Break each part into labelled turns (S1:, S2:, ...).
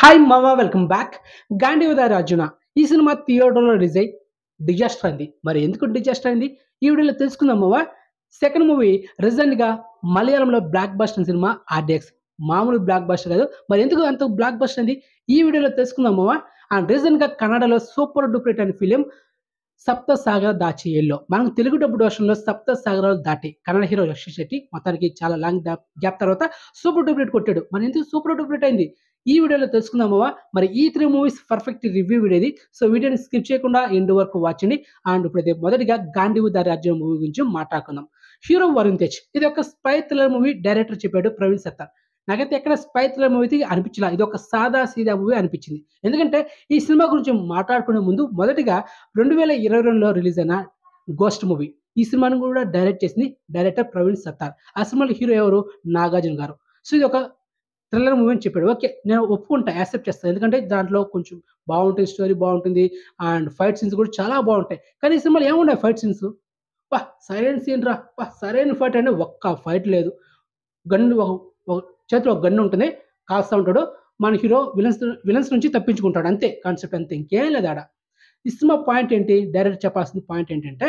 S1: Hi మామా welcome back గాంధీ ఉదయ అర్జున ఈ సినిమా థియేటర్లో రిలీజ్ అయ్యి డిజాస్టర్ అయింది మరి ఎందుకు డిజాస్టర్ అయింది ఈ వీడియోలో తెలుసుకుందాం మావా సెకండ్ మూవీ గా మలయాళంలో బ్లాక్ బస్టర్ సినిమా ఆర్డిఎక్స్ మామూలు బ్లాక్ బస్టర్ కాదు మరి ఎందుకు అంత బ్లాక్ బస్టర్ అయింది ఈ వీడియోలో తెలుసుకుందాం మావా అండ్ గా కన్నడలో సూపర్ డూప్లిట్ అనే ఫిలిం సప్త సాగర దాచి ఎల్లో మనకు తెలుగు డబ్బు వర్షన్లో సప్త సాగరాలు దాటి కన్నడ హీరో లక్ష్మీ శెట్టి మొత్తానికి చాలా లాంగ్ గ్యాప్ తర్వాత సూపర్ డూప్లిట్ కొట్టాడు మరి ఎందుకు సూపర్ డూప్లిట్ అయింది ఈ వీడియోలో తెలుసుకుందామా మరి ఈ త్రీ మూవీస్ పర్ఫెక్ట్ రివ్యూ వీడియోది సో వీడియోని స్కిప్ చేయకుండా ఎండ్ వరకు వాచండి అండ్ ఇప్పుడైతే మొదటిగా గాంధీవు దారి రాజ్యం మూవీ గురించి మాట్లాడుకుందాం హీరో వరుణ్ తేజ్ ఇది ఒక స్పై థ్రిల్లర్ మూవీ డైరెక్టర్ చెప్పాడు ప్రవీణ్ సత్తార్ నాకైతే ఎక్కడ స్పై థ్రిల్లర్ మూవీ అనిపించలా ఇది ఒక సాదా సీదా మూవీ అనిపించింది ఎందుకంటే ఈ సినిమా గురించి మాట్లాడుకునే ముందు మొదటిగా రెండు వేల ఇరవై రెండులో రిలీజ్ అయిన గోస్ట్ మూవీ ఈ సినిమాను కూడా డైరెక్ట్ చేసింది డైరెక్టర్ ప్రవీణ్ సత్తార్ ఆ సినిమాలో హీరో ఎవరు నాగార్జున గారు సో ఇది ఒక థ్రిల్లర్ మూవీ అని చెప్పాడు ఓకే నేను ఒప్పుకుంటా యాక్సెప్ట్ చేస్తాను ఎందుకంటే దాంట్లో కొంచెం బాగుంటుంది స్టోరీ బాగుంటుంది అండ్ ఫైట్ సీన్స్ కూడా చాలా బాగుంటాయి కానీ ఈ సినిమాలో ఏమున్నాయి ఫైట్ సీన్స్ వా సరైన సీన్ రా వా సరైన ఫైట్ అంటే ఒక్క ఫైట్ లేదు గన్ను ఒక ఒక చేతిలో ఒక గన్ను ఉంటుంది కాస్తా ఉంటాడు మన హీరో విలన్స్ విలన్స్ నుంచి తప్పించుకుంటాడు అంతే కాన్సెప్ట్ అంతే ఇంకేం లేదు ఆడ ఈ సినిమా పాయింట్ ఏంటి డైరెక్ట్ చెప్పాల్సిన పాయింట్ ఏంటంటే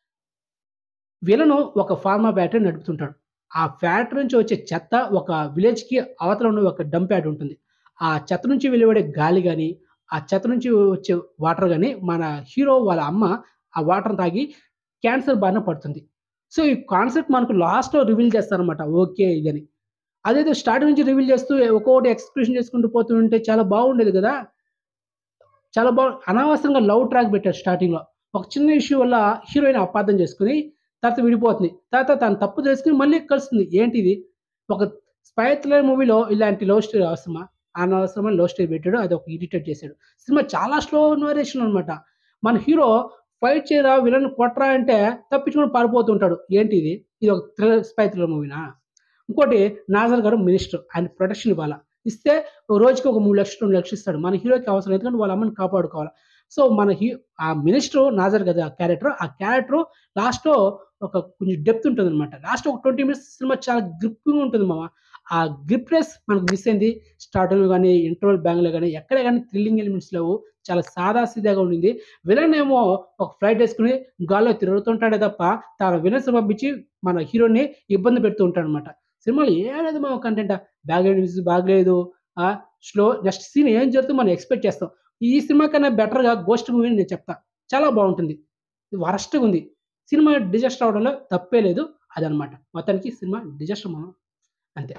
S1: విలను ఒక ఫార్మా బ్యాటరీ నడుపుతుంటాడు ఆ ఫ్యాక్టరీ నుంచి వచ్చే చెత్త ఒక విలేజ్కి అవతల ఉన్న ఒక డంప్ యార్డ్ ఉంటుంది ఆ చెత్త నుంచి వెలువడే గాలి కానీ ఆ చెత్త నుంచి వచ్చే వాటర్ కానీ మన హీరో వాళ్ళ అమ్మ ఆ వాటర్ తాగి క్యాన్సర్ బారిన పడుతుంది సో ఈ కాన్సెప్ట్ మనకు లాస్ట్లో రివీల్ చేస్తారనమాట ఓకే ఇదని అదేదో స్టార్టింగ్ నుంచి రివీల్ చేస్తూ ఒక్కొక్కటి ఎక్స్ప్రెషన్ చేసుకుంటూ పోతుంటే చాలా బాగుండేది కదా చాలా బాగు అనవసరంగా లవ్ ట్రాక్ పెట్టారు స్టార్టింగ్లో ఒక చిన్న ఇష్యూ వల్ల హీరోయిన్ అపార్థం చేసుకుని తర్వాత విడిపోతుంది తర్వాత తను తప్పు తెలుసుకుని మళ్ళీ కలుస్తుంది ఏంటిది ఒక స్పై థ్రిల్లర్ మూవీలో ఇలాంటి లవ్ స్టోరీ అవసరమా అనవసరమైన లవ్ స్టోరీ పెట్టాడు అది ఒక ఇరిటేట్ చేశాడు సినిమా చాలా స్లో నరేషన్ అనమాట మన హీరో ఫైట్ చేయరా విలన్ కొట్టరా అంటే తప్పించుకొని పారిపోతుంటాడు ఏంటి ఇది ఇది ఒక థ్రిల్లర్ స్పై థ్రిల్లర్ మూవీనా ఇంకోటి నాజర్ గారు మినిస్టర్ ఆయన ప్రొటెక్షన్ ఇవ్వాలా ఇస్తే ఒక రోజుకి ఒక మూడు లక్షలు రెండు లక్షలు ఇస్తాడు మన హీరోకి అవసరం ఎందుకంటే వాళ్ళ అమ్మని కాపాడుకోవాలి సో మన హీ ఆ మినిస్టర్ నాజర్ కదా ఆ క్యారెక్టర్ ఆ క్యారెక్టర్ లాస్ట్లో ఒక కొంచెం డెప్త్ ఉంటుంది అనమాట లాస్ట్ ఒక ట్వంటీ మినిట్స్ సినిమా చాలా గ్రిప్పింగ్ ఉంటుంది మామ ఆ గ్రిప్నెస్ మనకు మిస్ అయింది స్టార్టింగ్ కానీ ఇంటర్వల్ బ్యాంగ్లో కానీ ఎక్కడే కానీ థ్రిల్లింగ్ ఎలిమెంట్స్ లేవు చాలా సాదా సీదాగా ఉండింది విలన్ ఏమో ఒక ఫ్లైట్ వేసుకుని గాల్లో తిరుగుతుంటాడే తప్ప తన విలన్స్ పంపించి మన హీరోని ఇబ్బంది పెడుతూ ఉంటాడు అనమాట సినిమాలో ఏలేదు మా కంటెంట్ బ్యాక్గ్రౌండ్ మ్యూజిక్ బాగలేదు స్లో నెక్స్ట్ సీన్ ఏం జరుగుతుందో మనం ఎక్స్పెక్ట్ చేస్తాం ఈ సినిమా కన్నా బెటర్గా గోస్ట్ మూవీని నేను చెప్తా చాలా బాగుంటుంది వరస్ట్గా ఉంది సినిమా డిజాస్టర్ అవడంలో తప్పే లేదు అదనమాట మొత్తానికి సినిమా డిజాస్టర్ మనం అంతే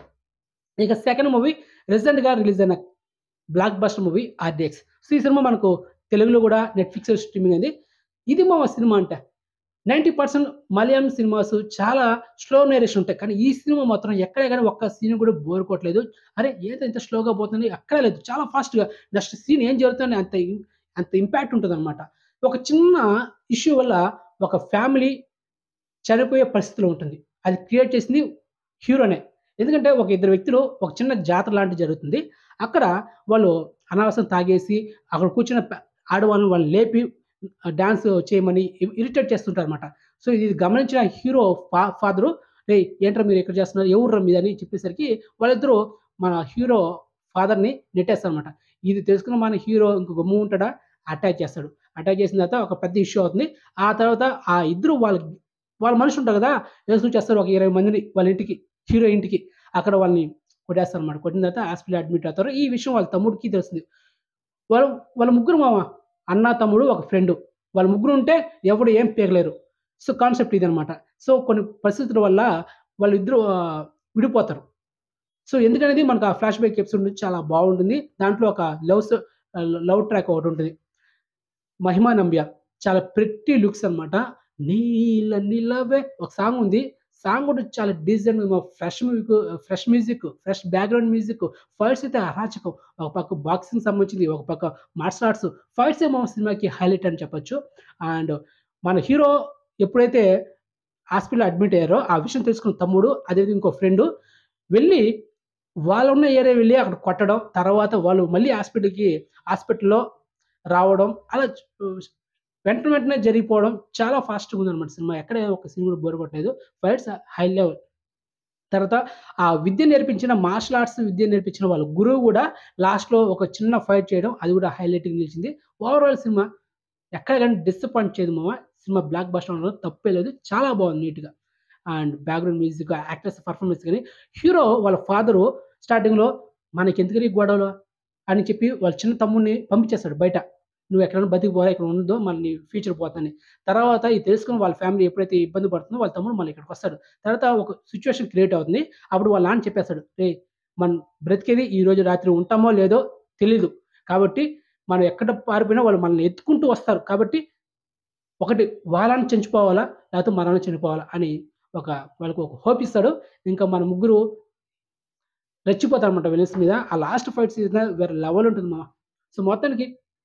S1: ఇక సెకండ్ మూవీ రీసెంట్గా రిలీజ్ అయిన blockbuster movie RDX so ఈ సినిమా మనకు తెలుగులో కూడా నెట్ఫ్లిక్స్ స్ట్రీమింగ్ అయింది ఇది మా సినిమా అంటే నైంటీ పర్సెంట్ మలయాళం సినిమాస్ చాలా స్లో నేరేషన్ ఉంటాయి కానీ ఈ సినిమా మాత్రం ఎక్కడే కానీ ఒక్క సీన్ కూడా బోర్ కొట్టలేదు అరే ఏదో ఇంత స్లోగా పోతుంది అక్కడ లేదు చాలా ఫాస్ట్గా నెక్స్ట్ సీన్ ఏం జరుగుతుంది అంత అంత ఇంపాక్ట్ ఉంటుంది అనమాట ఒక చిన్న ఇష్యూ వల్ల ఒక ఫ్యామిలీ చనిపోయే పరిస్థితిలో ఉంటుంది అది క్రియేట్ చేసింది హీరోనే ఎందుకంటే ఒక ఇద్దరు వ్యక్తులు ఒక చిన్న జాతర లాంటిది జరుగుతుంది అక్కడ వాళ్ళు అనవసరం తాగేసి అక్కడ కూర్చున్న ఆడవాళ్ళని వాళ్ళు లేపి డ్యాన్స్ చేయమని ఇరిటేట్ చేస్తుంటారు అనమాట సో ఇది గమనించిన హీరో ఫా ఫాదరు రే ఏంట్రా మీరు ఎక్కడ చేస్తున్నారు ఎవరు మీద అని చెప్పేసరికి వాళ్ళిద్దరూ మన హీరో ఫాదర్ని నెట్టేస్తారు అనమాట ఇది తెలుసుకున్న మన హీరో ఇంకో గమ్ము ఉంటాడా అటాక్ చేస్తాడు అటాక్ చేసిన తర్వాత ఒక పెద్ద ఇష్యూ అవుతుంది ఆ తర్వాత ఆ ఇద్దరు వాళ్ళ వాళ్ళ మనిషి ఉంటారు కదా వేసుకు చేస్తారు ఒక ఇరవై మందిని వాళ్ళ ఇంటికి హీరో ఇంటికి అక్కడ వాళ్ళని కొట్టేస్తారు అనమాట కొట్టిన తర్వాత హాస్పిటల్ అడ్మిట్ అవుతారు ఈ విషయం వాళ్ళ తమ్ముడికి తెలుస్తుంది వాళ్ళు వాళ్ళ ముగ్గురు మామ అన్న తమ్ముడు ఒక ఫ్రెండ్ వాళ్ళ ముగ్గురు ఉంటే ఎవడు ఏం పేగలేరు సో కాన్సెప్ట్ ఇది అనమాట సో కొన్ని పరిస్థితుల వల్ల వాళ్ళిద్దరూ విడిపోతారు సో ఎందుకనేది మనకు ఆ ఫ్లాష్ బ్యాక్ ఎపిసోడ్ నుంచి చాలా బాగుంటుంది దాంట్లో ఒక లవ్ లవ్ ట్రాక్ ఒకటి ఉంటుంది మహిమా నంబ్యా చాలా ప్రెట్టి లుక్స్ అనమాట నీళ్ళ నీళ్ళవే ఒక సాంగ్ ఉంది సాంగ్ కూడా చాలా decent fresh music fresh music fresh background music fights అయితే అరాచకం ఒక పక్క బాక్సింగ్ సంబంధించింది ఒక పక్క మార్షల్ ఆర్ట్స్ ఫైట్స్ ఏమో సినిమాకి హైలైట్ అని చెప్పొచ్చు అండ్ మన హీరో ఎప్పుడైతే హాస్పిటల్ అడ్మిట్ అయ్యారో ఆ విషయం తెలుసుకున్న తమ్ముడు అదేవిధంగా ఇంకో ఫ్రెండ్ వెళ్ళి వాళ్ళు ఉన్న ఏరియా వెళ్ళి అక్కడ కొట్టడం తర్వాత వాళ్ళు మళ్ళీ హాస్పిటల్కి హాస్పిటల్లో రావడం అలా వెంట వెంటనే జరిగిపోవడం చాలా ఫాస్ట్గా ఉంది అనమాట సినిమా ఎక్కడ ఒక సీన్ కూడా బోర్ కొట్టలేదు ఫైట్స్ హై లెవెల్ తర్వాత ఆ విద్య నేర్పించిన మార్షల్ ఆర్ట్స్ విద్య నేర్పించిన వాళ్ళ గురువు కూడా లాస్ట్‌లో ఒక చిన్న ఫైట్ చేయడం అది కూడా హైలైట్‌గా నిలిచింది. ఓవరాల్ సినిమా ఎక్కడ గాని డిసప్పాయింట్ చేయదు మామ. సినిమా బ్లాక్ బస్టర్ అనడంలో తప్పే లేదు. చాలా బాగుంది నీట్‌గా. And background music, actors performance గాని, హీరో వాళ్ళ ఫాదరు స్టార్టింగ్‌లో మనకెందుకురా ఈ గొడవలు అని చెప్పి వాళ్ళ చిన్న తమ్ముడిని పంపించేస్తాడు బయట. నువ్వు ఎక్కడైనా బతికిపోరా ఇక్కడ ఉండొద్దు మళ్ళీ నీ ఫ్యూచర్ పోద్దని. తర్వాత ఇది తెలుసుకొని వాళ్ళ ఫ్యామిలీ ఎప్పుడైతే ఇబ్బంది పడుతుందో వాళ్ళ తమ్ముడు మళ్ళీ ఇక్కడికొస్తాడు. తర్వాత ఒక సిట్యుయేషన్ క్రియేట్ అవుతుంది. అప్పుడు వాళ్ళ నాన్న చెప్పేస్తాడు. "రేయ్! మనం బ్రతికేది ఈరోజు రాత్రి ఉంటామో లేదో తెలీదు. కాబట్టి మనం ఎక్కడ పారిపోయినా వాళ్ళు మనల్ని ఎత్తుకుంటూ వస్తారు. కాబట్టి ఒకటి వాళ్ళని చంచిపోవాలా? లేకపోతే మనల్ని చనిపోవాలా?" అని ఒక వాళ్ళకి ఒక హోప్ ఇస్తాడు. ఇంకా మన ముగ్గురు రెచ్చిపోతారన్నమాట విలన్స్ మీద. ఆ లాస్ట్ ఫైట్ సీన్ వేరే లెవెల్ ఉంటుంది మామ. సో, మొత్తానికి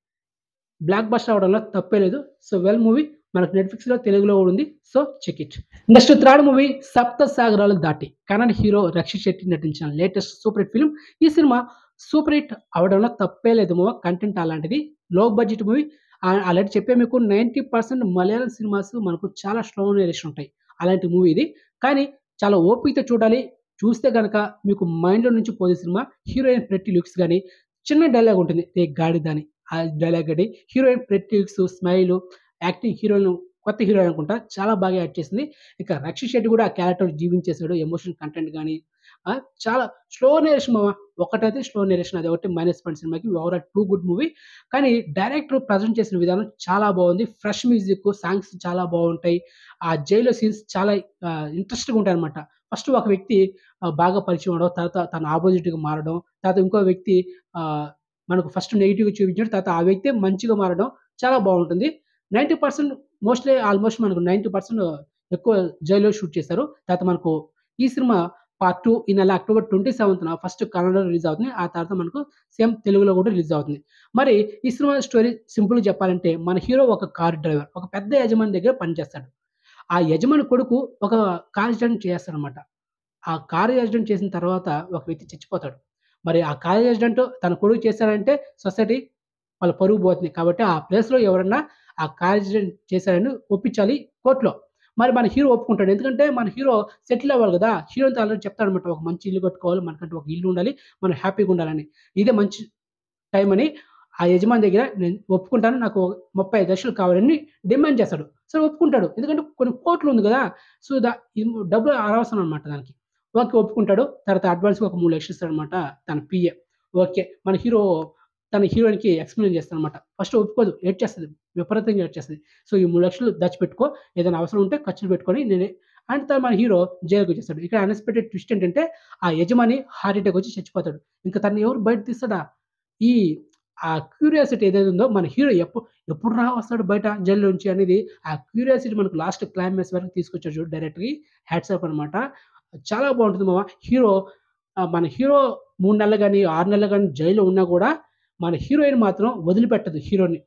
S1: బ్లాక్ బస్టర్ అవ్వడంలో తప్పే లేదు. సో, వెల్ మూవీ మనకు నెట్‌ఫ్లిక్స్‌లో తెలుగులో కూడా ఉంది. So, check it. Next third movie 'Sapta Sagaralu Dati' Kannada hero Rakshit Shetty నటించిన లేటెస్ట్ సూపర్ హిట్ ఫిల్మ్. ఈ సినిమా సూపర్ హిట్ అవ్వడంలో తప్పే లేదు మామ. కంటెంట్ అలాంటిది. లో బడ్జెట్ మూవీ. ఆహ్, ఆల్రెడీ చెప్పా మీకు 90% మలయాళం సినిమాస్ మనకు చాలా స్లో నేరేషన్ ఉంటాయి. అలాంటి మూవీ ఇది. కానీ చాలా ఓపికతో చూడాలి. చూస్తే గనక మీకు మైండ్‌లో నుంచి పోదు సినిమా. హీరోయిన్ ప్రెట్టి లుక్స్ గాని, చిన్న డైలాగ్ ఉంటుంది. "ఏ గాడిద" అని. ఆ డైలాగ్ గాని, heroine pretty looks, smile, acting heroine కొత్త హీరోయిన్ అనుకుంటా. చాలా బాగా యాక్ట్ చేసింది. ఇక రక్షిత్ శెట్టి కూడా ఆ క్యారెక్టర్ జీవించేసాడు. ఎమోషనల్ కంటెంట్ గాని, ఆ! చాలా స్లో నేరేషన్ మామ. ఒకటైతే స్లో నేరేషన్ అదొకటి మైనస్ పాయింట్ సినిమాకి. Overall too good movie. కానీ డైరెక్టర్ ప్రెజెంట్ చేసిన విధానం చాలా బాగుంది. ఫ్రెష్ మ్యూజిక్, సాంగ్స్ చాలా బాగుంటాయి. ఆ జైల్‌లో సీన్స్ చాలా ఆహ్, ఇంట్రెస్టింగ్‌గా ఉంటాయన్నమాట. ఫస్ట్ ఒక వ్యక్తి ఆహ్, బాగా పరిచయం అవ్వడం, తర్వాత తన అపోజిట్‌గా మారడం, తర్వాత ఇంకో వ్యక్తి ఆహ్, మనకు ఫస్ట్ నెగెటివ్‌గా చూపించాడు. తర్వాత ఆ వ్యక్తే మంచిగా మారడం చాలా బాగుంటుంది. 90% మోస్ట్‌లీ ఆల్‌మోస్ట్ మనకు 90% ఎక్కువ జైల్‌లో షూట్ చేశారు. తర్వాత మనకు ఈ సినిమా పార్ట్ 2 ఈ నెల అక్టోబర్ 27న ఫస్ట్ కన్నడలో రిలీజ్ అవుతుంది. ఆ తర్వాత మనకు సేమ్ తెలుగులో కూడా రిలీజ్ అవుతుంది. మరి ఈ సినిమా స్టోరీ సింపుల్‌గా చెప్పాలంటే మన హీరో ఒక కార్ డ్రైవర్. ఒక పెద్ద యజమాని దగ్గర పనిచేస్తాడు. ఆ యజమాని కొడుకు ఒక కార్ యాక్సిడెంట్ చేస్తాడన్నమాట. ఆ కార్ యాక్సిడెంట్ చేసిన తర్వాత ఒక వ్యక్తి చచ్చిపోతాడు. మరి ఆ కార్ యాక్సిడెంట్ తన కొడుకు చేశాడంటే సొసైటీ వాళ్ళ పరువు పోతుంది. కాబట్టి ఆ ప్లేస్‌లో ఎవరన్నా ఆ కార్ యాక్సిడెంట్ చేశారని ఒప్పించాలి కోర్ట్‌లో. మరి మన హీరో ఒప్పుకుంటాడు. ఎందుకంటే మన హీరో సెటిల్ అవ్వాలి గదా! హీరోతో ఆల్రెడీ చెప్తాడన్నమాట. ఒక మంచి ఇల్లు కట్టుకోవాలి. మనకంటూ ఒక ఇల్లు ఉండాలి. మనం హ్యాపీగా ఉండాలని. ఇదే మంచి టైం అని ఆ యజమాని దగ్గర నేను ఒప్పుకుంటాను. నాకు 35,00,000 కావాలని డిమాండ్ చేస్తాడు. సరే ఒప్పుకుంటాడు. ఎందుకంటే కొన్ని కోట్లు ఉంది గదా! సో, ద ఈ డబ్బులు అనవసరం అన్నమాట దానికి. ఓకే. ఒప్పుకుంటాడు. తర్వాత అడ్వాన్స్‌గా ఒక 3,00,000 ఇస్తాడన్నమాట తన పీఏ. ఓకే. మన హీరో తన హీరోయిన్‌కి ఎక్స్‌ప్లెయిన్ చేస్తాడన్నమాట. ఫస్ట్ ఒప్పుకోదు. ఏడ్చేస్తది. విపరీతంగా ఏడ్చేస్తది. సో, ఈ 3,00,000 దాచిపెట్టుకో. ఏదైనా అవసరం ఉంటే ఖర్చులు పెట్టుకొని నేనే అండ్ తర్వాత మన హీరో జైలుకొచ్చేస్తాడు. ఇక్కడ అన్‌ఎక్స్‌పెక్టెడ్ ట్విస్ట్ ఏంటంటే ఆ యజమాని హార్ట్ అటాక్ వచ్చి చచ్చిపోతాడు. ఇంక తనని ఎవరు బయట తీస్తాడా? ఈ ఆ క్యూరియాసిటీ ఏదైతే ఉందో మన హీరో ఎప్పు ఎప్పుడురా వస్తాడు బయట జైలు నుంచి అనేది ఆ క్యూరియాసిటీ మనకు లాస్ట్ క్లైమాక్స్ వరకు తీసుకొచ్చాడు చూడు డైరెక్టర్‌కి హ్యాట్స్ ఆఫ్ అన్నమాట. చాలా బాగుంటుంది మామ. హీరో ఆహ్, మన హీరో 3 నెలలు గాని, 6 నెలలు గాని జైల్‌లో ఉన్నా కూడా మన హీరోయిన్ మాత్రం వదిలిపెట్టదు హీరోని.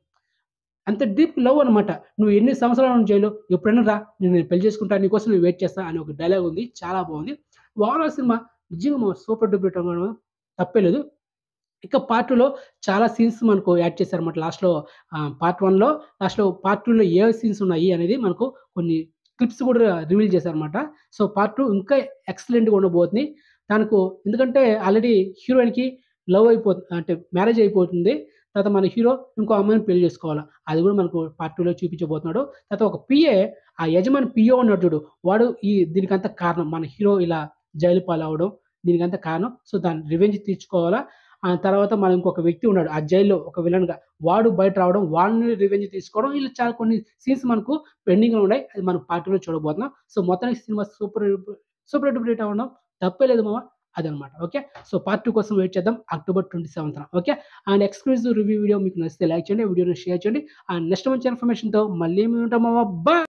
S1: అంత డీప్ లవ్ అన్నమాట. "నువ్వు ఎన్ని సంవత్సరాలు ఉన్నావు జైల్‌లో ఎప్పుడైనా రా. నేను నిన్ను పెళ్లి చేసుకుంటా. నీకోసం నేను వెయిట్ చేస్తా" అని ఒక డైలాగ్ ఉంది. చాలా బాగుంది. ఓవరాల్ సినిమా నిజంగా మామ సూపర్ డూపర్ హిట్ అవ్వడంలో తప్పే లేదు. ఇక పార్ట్ 2లో చాలా సీన్స్ మనకు యాడ్ చేశారన్నమాట. లాస్ట్‌లో ఆహ్, పార్ట్ 1లో లాస్ట్‌లో పార్ట్ 2లో ఏ సీన్స్ ఉన్నాయి అనేది మనకు కొన్ని క్లిప్స్ కూడా రివీల్ చేశారన్నమాట. సో, పార్ట్ 2 ఇంకా ఎక్సలెంట్‌గా ఉండబోతుంది. తనకు ఎందుకంటే ఆల్రెడీ హీరోయిన్‌కి లవ్ అయిపోతుంది. అంటే మ్యారేజ్ అయిపోతుంది. తర్వాత మన హీరో ఇంకో అమ్మాయిని పెళ్లి చేసుకోవాలి. అది కూడా మనకు పార్ట్ 2లో చూపించబోతున్నాడు. తర్వాత ఒక పీఏ ఆ యజమాని పీఏ ఉన్నాడు చూడు. వాడు ఈ దీనికంతా కారణం. మన హీరో ఇలా జైలు పాలవ్వడం దీనికంతా కారణం. సో, దాని రివెంజ్ తీర్చుకోవాలా. ఆ తర్వాత మన ఇంకొక వ్యక్తి ఉన్నాడు. ఆ జైల్‌లో ఒక విలన్‌గా. వాడు బయట రావడం, వాడిని రివెంజ్ తీసుకోవడం ఇలా చాలా కొన్ని సీన్స్ మనకు పెండింగ్‌లో ఉన్నాయి. అది మనం పార్ట్ 2లో చూడబోతున్నాం. సో, మొత్తానికి cinema super super duper hit అవ్వడం తప్పే లేదు మామ. అదన్నమాట. ఓకే. సో, పార్ట్ 2 కోసం వెయిట్ చేద్దాం. అక్టోబర్ 27న okay. And exclusive review video మీకు నచ్చితే లైక్ చేయండి. వీడియోని షేర్ చేయండి. అండ్ నెక్స్ట్ మంచి ఇన్ఫర్మేషన్‌తో మళ్ళీ మేము ఉంటాం మామ. బై.